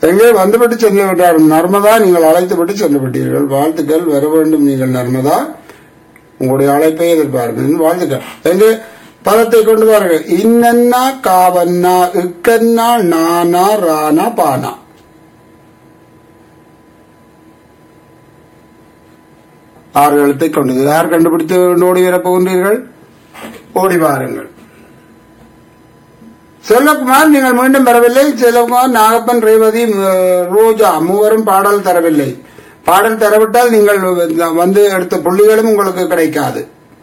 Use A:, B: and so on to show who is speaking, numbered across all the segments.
A: எங்கே வந்துவிட்டு சென்று விட்டார் நர்மதா நீங்கள் அழைத்துவிட்டு சென்று விட்டீர்கள் வாழ்த்துக்கள் வர வேண்டும் நீங்கள் நர்மதா உங்களுடைய அழைப்பை எதிர்பார்க்கிறேன் வாழ்த்துக்கள் எங்கே பதத்தை கொண்டு வாருங்கள் இன்னன்னா காவன்னா இக்கன்னா நானா ரானா பானா ஆறு எழுத்தை கொண்டது யார் கண்டுபிடித்து ஓடி வரப் போகின்றீர்கள் ஓடி வாருங்கள் செல்லகுமார் நீங்கள் மீண்டும் வரவில்லை செல்லகுமார் நாகப்பன் ரேவதி அஹ், ரோஜா மூவரும் பாடல் தரவில்லை பாடல் தரவிட்டால் நீங்கள் வந்து எடுத்த புள்ளிகளும் உங்களுக்கு கிடைக்காது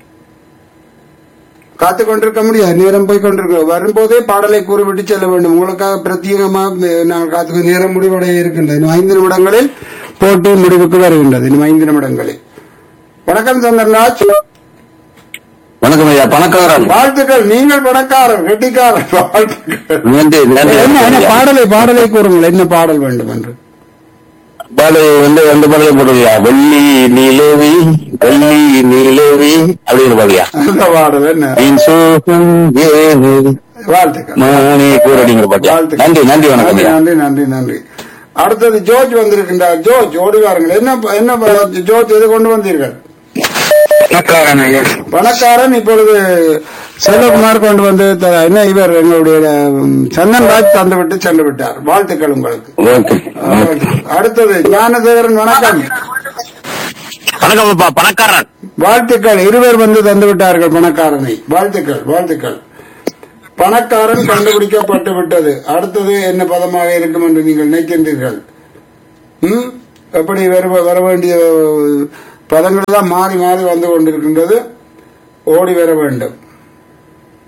A: காத்து கொண்டிருக்க முடியாது நேரம் போய் கொண்டிருக்க வரும்போதே பாடலை கூறிவிட்டு செல்ல வேண்டும் உங்களுக்காக பிரத்யேகமாக நாங்கள் காத்து நேரம் முடிவடைய இருக்கின்றது இன்னும் ஐந்து நிமிடங்களில் போட்டி முடிவுக்கு வருகின்றது இன்னும் ஐந்து நிமிடங்களில் வணக்கம் சந்திரராஜ்
B: வணக்கம் ஐயா பணக்காரன்
A: வாழ்த்துக்கள் நீங்கள் பணக்காரர் கெட்டிக்காரர் வாழ்த்துக்கள்
B: நன்றி நன்றி
A: என்ன என்ன
B: ஐயா.
A: பாடலை பாடலை கூறுங்கள் என்ன பாடல் வேண்டும் என்று
B: பாடல் வந்து ரெண்டு பாடலை போடுவியா வெள்ளி நிலவி வெள்ளி நிலவி அப்படின்னு பாடியா
A: அந்த பாடல் என்ன
B: என் சோகம் ஏது
A: வாழ்த்துக்கள்
B: மானே கூறடிங்கிற பாட்டியா
A: வாழ்த்துக்கள்.
B: நன்றி நன்றி வணக்கம்
A: நன்றி
B: ஐயா
A: நன்றி நன்றி நன்றி அடுத்தது ஜோர்ஜ் வந்திருக்கின்றார் ஜோர்ஜ் ஓடி வாருங்கள் என்ன என்ன ப- ஜோர்ஜ் எது கொண்டு வந்தீர்கள்
B: பணக்காரன் ஐயா
A: பணக்காரன் இப்பொழுது செல்வகுமார் கொண்டு வந்து த- என்ன இவர் எங்களுடைய ம், சந்தன் ராஜ் தந்து விட்டு சென்று விட்டார் வாழ்த்துக்கள் உங்களுக்கு
B: ஓகே
A: அடுத்தது ஞானதேவரன் வணக்கம்
B: வணக்கம் அப்பா பணக்காரன்
A: வாழ்த்துக்கள் இருவர் வந்து தந்து விட்டார்கள் பணக்காரனை வாழ்த்துக்கள் வாழ்த்துக்கள் பணக்காரன் கண்டுபிடிக்கப்பட்டு விட்டது அடுத்தது என்ன பதமாக இருக்கும் என்று நீங்கள் நினைக்கின்றீர்கள் ம்? எப்படி வர வர வேண்டிய பதங்கள் எல்லாம் மாறி மாறி வந்து கொண்டிருக்கின்றது ஓடி வர வேண்டும்